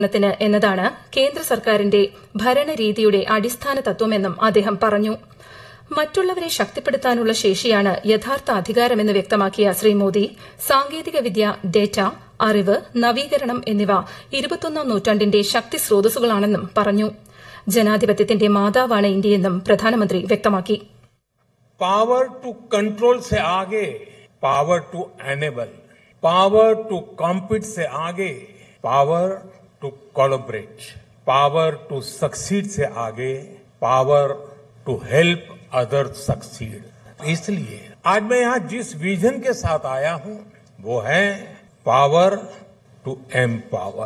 ത്തിന് എന്നതാണ് കേന്ദ്ര സർക്കാരിന്റെ ഭരണരീതിയുടെ അടിസ്ഥാന തത്വമെന്നും അദ്ദേഹം പറഞ്ഞു മറ്റുള്ളവരെ ശക്തിപ്പെടുത്താനുള്ള ശേഷിയാണ് യഥാർത്ഥ അധികാരമെന്ന് വ്യക്തമാക്കിയ ശ്രീ മോദി സാങ്കേതികവിദ്യ ഡേറ്റ അറിവ് നവീകരണം എന്നിവ ഇരുപത്തൊന്നാം നൂറ്റാണ്ടിന്റെ ശക്തി സ്രോതസ്സുകളാണെന്നും പറഞ്ഞു ജനാധിപത്യത്തിന്റെ മാതാവാണ് ഇന്ത്യയെന്നും പ്രധാനമന്ത്രി വ്യക്തമാക്കി पावर टू कंट्रोल से आगे power to enable power to compete से आगे power to collaborate power to succeed से आगे power to help other succeed इसलिए आज मैं यहां जिस विजन के साथ आया हूं वो है पावर टू एम्पावर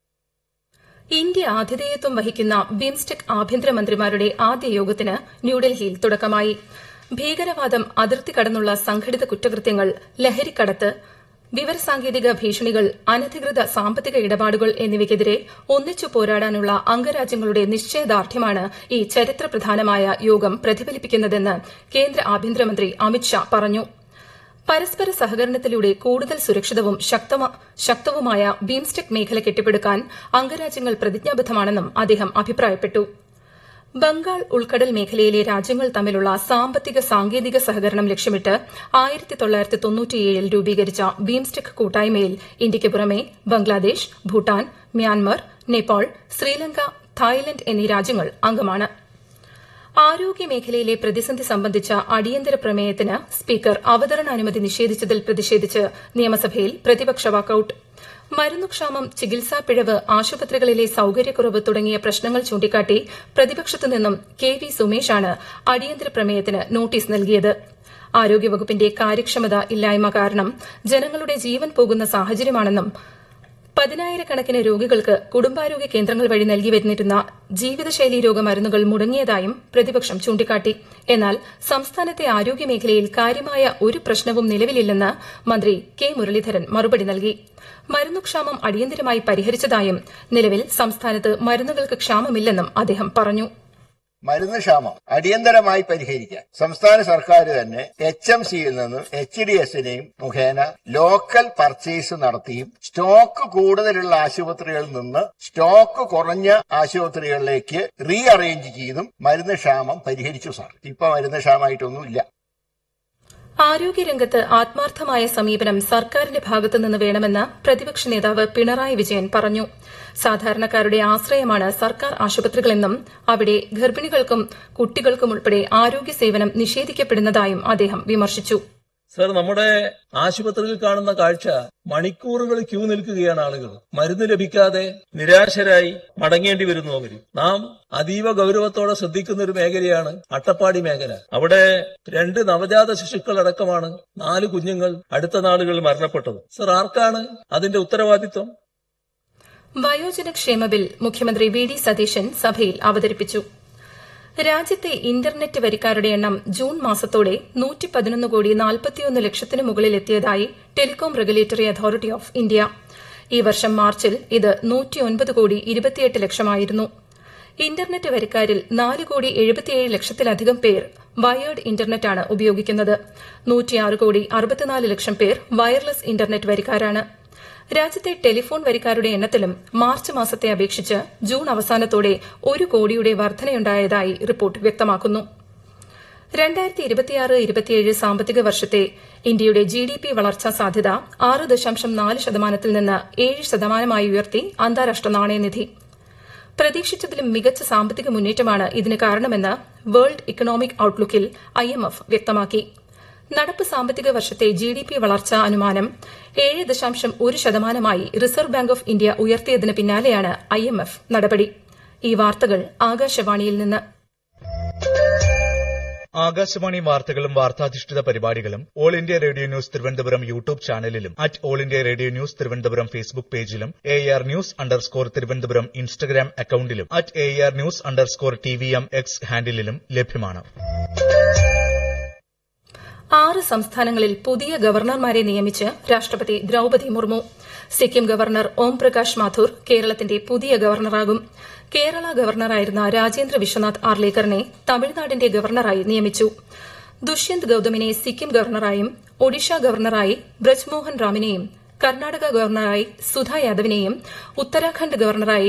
ഇന്ത്യ ആതിഥേയത്വം വഹിക്കുന്ന ബിംസ്റ്റെക് ആഭ്യന്തരമന്ത്രിമാരുടെ ആദ്യ യോഗത്തിന് ന്യൂഡൽഹിയിൽ തുടക്കമായി ഭീകരവാദം അതിർത്തി കടന്നുള്ള സംഘടിത കുറ്റകൃത്യങ്ങൾ ലഹരിക്കടത്ത് വിവരസാങ്കേതിക ഭീഷണികൾ അനധികൃത സാമ്പത്തിക ഇടപാടുകൾ എന്നിവയ്ക്കെതിരെ ഒന്നിച്ചു പോരാടാനുള്ള അംഗരാജ്യങ്ങളുടെ നിശ്ചയദാർഢ്യമാണ് ഈ ചരിത്രപ്രധാനമായ യോഗം പ്രതിഫലിപ്പിക്കുന്നതെന്ന് കേന്ദ്ര ആഭ്യന്തരമന്ത്രി അമിത്ഷാ പറഞ്ഞു പരസ്പര സഹകരണത്തിലൂടെ കൂടുതൽ സുരക്ഷിതവും ശക്തവുമായ ബീംസ്റ്റെക് മേഖല കെട്ടിപ്പടുക്കാൻ അംഗരാജ്യങ്ങൾ പ്രതിജ്ഞാബദ്ധമാണെന്നും അദ്ദേഹം അഭിപ്രായപ്പെട്ടു ബംഗാൾ ഉൾക്കടൽ മേഖലയിലെ രാജ്യങ്ങൾ തമ്മിലുള്ള സാമ്പത്തിക സാങ്കേതിക സഹകരണം ലക്ഷ്യമിട്ട് ആയിരത്തി തൊള്ളായിരത്തി തൊണ്ണൂറ്റിയേഴിൽ രൂപീകരിച്ച ബീംസ്റ്റെക് കൂട്ടായ്മയിൽ ഇന്ത്യയ്ക്ക് പുറമെ ബംഗ്ലാദേശ് ഭൂട്ടാൻ മ്യാൻമർ നേപ്പാൾ ശ്രീലങ്ക തായ്ലൻഡ് എന്നീ രാജ്യങ്ങൾ അംഗമാണ് ആരോഗ്യ മേഖലയിലെ പ്രതിസന്ധി സംബന്ധിച്ച അടിയന്തര പ്രമേയത്തിന് സ്പീക്കർ അവതരണാനുമതി നിഷേധിച്ചതിൽ പ്രതിഷേധിച്ച് നിയമസഭയിൽ പ്രതിപക്ഷ വാക്കൌട്ട് മരുന്നുക്ഷാമം ചികിത്സാ പിഴവ് ആശുപത്രികളിലെ സൌകര്യക്കുറവ് തുടങ്ങിയ പ്രശ്നങ്ങൾ ചൂണ്ടിക്കാട്ടി പ്രതിപക്ഷത്തു നിന്നും കെ വി സുമേഷാണ് അടിയന്തര പ്രമേയത്തിന് നോട്ടീസ് നൽകിയത് ആരോഗ്യവകുപ്പിന്റെ കാര്യക്ഷമത ഇല്ലായ്മ കാരണം ജനങ്ങളുടെ ജീവൻ പോകുന്ന സാഹചര്യമാണെന്നും പതിനായിരക്കണക്കിന് രോഗികൾക്ക് കുടുംബാരോഗ്യ കേന്ദ്രങ്ങൾ വഴി നൽകി വരുന്നിരുന്ന ജീവിതശൈലി രോഗമരുന്നുകൾ മുടങ്ങിയതായും പ്രതിപക്ഷം ചൂണ്ടിക്കാട്ടി എന്നാൽ സംസ്ഥാനത്തെ ആരോഗ്യമേഖലയിൽ കാര്യമായ ഒരു പ്രശ്നവും നിലവിലില്ലെന്ന് മന്ത്രി കെ മുരളീധരൻ മറുപടി നൽകി മരുന്നുക്ഷാമം അടിയന്തരമായി പരിഹരിച്ചതായും നിലവിൽ സംസ്ഥാനത്ത് മരുന്നുകൾക്ക് ക്ഷാമമില്ലെന്നും അദ്ദേഹം പറഞ്ഞു മരുന്ന് ക്ഷാമം അടിയന്തരമായി പരിഹരിക്കാൻ സംസ്ഥാന സർക്കാർ തന്നെ എച്ച് എം സിയിൽ നിന്നും എച്ച് ഡി എസിനെയും മുഖേന ലോക്കൽ പർച്ചേസ് നടത്തിയും സ്റ്റോക്ക് കൂടുതലുള്ള ആശുപത്രികളിൽ നിന്ന് സ്റ്റോക്ക് കുറഞ്ഞ ആശുപത്രികളിലേക്ക് റീ അറേഞ്ച് ചെയ്തും മരുന്ന് ക്ഷാമം പരിഹരിച്ചു സാർ ഇപ്പൊ മരുന്ന് ക്ഷാമമായിട്ടൊന്നുമില്ല ആരോഗ്യരംഗത്ത് ആത്മാർത്ഥമായ സമീപനം സർക്കാരിന്റെ ഭാഗത്തുനിന്ന് വേണമെന്ന് പ്രതിപക്ഷ നേതാവ് പിണറായി വിജയൻ പറഞ്ഞു സാധാരണക്കാരുടെ ആശ്രയമാണ് സർക്കാർ ആശുപത്രികളെന്നും അവിടെ ഗർഭിണികൾക്കും കുട്ടികൾക്കും ഉൾപ്പെടെ ആരോഗ്യ സേവനം നിഷേധിക്കപ്പെടുന്നതായും അദ്ദേഹം വിമർശിച്ചു സർ നമ്മുടെ ആശുപത്രിയിൽ കാണുന്ന കാഴ്ച മണിക്കൂറുകൾ ക്യൂ നിൽക്കുകയാണ് ആളുകൾ മരുന്ന് ലഭിക്കാതെ നിരാശരായി മടങ്ങേണ്ടി വരുന്നു അവർ നാം അതീവ ഗൗരവത്തോടെ ശ്രദ്ധിക്കുന്ന ഒരു മേഖലയാണ് അട്ടപ്പാടി മേഖല അവിടെ രണ്ട് നവജാത ശിശുക്കളടക്കമാണ് നാല് കുഞ്ഞുങ്ങൾ അടുത്ത നാളുകളിൽ മരണപ്പെട്ടത് സർ ആർക്കാണ് അതിന്റെ ഉത്തരവാദിത്വം വയോജന ക്ഷേമ ബിൽ മുഖ്യമന്ത്രി വി ഡി സതീശൻ സഭയിൽ അവതരിപ്പിച്ചു രാജ്യത്തെ ഇന്റർനെറ്റ് വരിക്കാരുടെ എണ്ണം ജൂൺ മാസത്തോടെ നൂറ്റി പതിനൊന്ന് കോടി നാൽപ്പത്തിയൊന്ന് ലക്ഷത്തിന് മുകളിൽ എത്തിയതായി telecom regulatory authority of India ഈ വർഷം മാർച്ചിൽ ഇത് നൂറ്റിയൊൻപത് കോടി ഇരുപത്തിയെട്ട് ലക്ഷമായിരുന്നു ഇന്റർനെറ്റ് വരിക്കാരിൽ നാല് കോടി എഴുപത്തിയേഴ് ലക്ഷത്തിലധികം പേർ വയേർഡ് ഇന്റർനെറ്റാണ് ഉപയോഗിക്കുന്നത് നൂറ്റിയാറ് കോടി അറുപത്തിനാല് ലക്ഷം പേർ വയർലെസ് ഇന്റർനെറ്റ് വരിക്കാരാണ് രാജ്യത്തെ ടെലിഫോൺ വരിക്കാരുടെ എണ്ണത്തിലും മാർച്ച് മാസത്തെ അപേക്ഷിച്ച് ജൂൺ അവസാനത്തോടെ ഒരു കോടിയുടെ വർധനയുണ്ടായതായി റിപ്പോർട്ട് വ്യക്തമാക്കുന്നു രണ്ടായിരത്തി ഇരുപത്തിയാറ് ഇരുപത്തിയേഴ് സാമ്പത്തിക വർഷത്തെ ഇന്ത്യയുടെ ജി ഡി പി വളർച്ചാ സാധ്യത ആറ് ദശാംശം നാല് ശതമാനത്തിൽ നിന്ന് ഏഴ് ശതമാനമായി ഉയർത്തി അന്താരാഷ്ട്ര നാണയനിധി പ്രതീക്ഷിച്ചതിലും മികച്ച സാമ്പത്തിക മുന്നേറ്റമാണ് ഇതിന് കാരണമെന്ന് വേൾഡ് ഇക്കണോമിക് ഔട്ട്ലുക്കിൽ ഐഎംഎഫ് വ്യക്തമാക്കി നടപ്പ് സാമ്പത്തിക വർഷത്തെ ജി ഡി പി വളർച്ചാ അനുമാനം ഏഴ് ദശാംശം ഒരു ശതമാനമായി റിസർവ് ബാങ്ക് ഓഫ് ഇന്ത്യ ഉയർത്തിയതിന് പിന്നാലെയാണ് ഐഎംഎഫ് നടപടി ഈ വാർത്തകൾ ആകാശവാണിയിൽ നിന്ന് ആകാശവാണി വാർത്തകളും വാർത്താധിഷ്ഠിത പരിപാടികളും all India radio news Thiruvananthapuram YouTube ചാനലിലും at all India radio news Thiruvananthapuram Facebook പേജിലും A R news underscore Thiruvananthapuram Instagram അക്കൌണ്ടിലും at A R news underscore T V M X ഹാൻഡിലും ലഭ്യമാണ് ആറ് സംസ്ഥാനങ്ങളിൽ പുതിയ ഗവർണർമാരെ നിയമിച്ച് രാഷ്ട്രപതി ദ്രൌപതി മുർമു സിക്കിം ഗവർണർ ഓം പ്രകാശ് മാഥൂർ കേരളത്തിന്റെ പുതിയ ഗവർണറാകും കേരള ഗവർണറായിരുന്ന രാജേന്ദ്ര വിശ്വനാഥ് ആർലേക്കറിനെ തമിഴ്നാടിന്റെ ഗവർണറായി നിയമിച്ചു ദുഷ്യന്ത് ഗൌതമിനെ സിക്കിം ഗവർണറായും ഒഡീഷ ഗവർണറായി ബ്രജ്മോഹൻ റാമിനെയും കർണാടക ഗവർണറായി സുധാ യാദവിനെയും ഉത്തരാഖണ്ഡ് ഗവർണറായി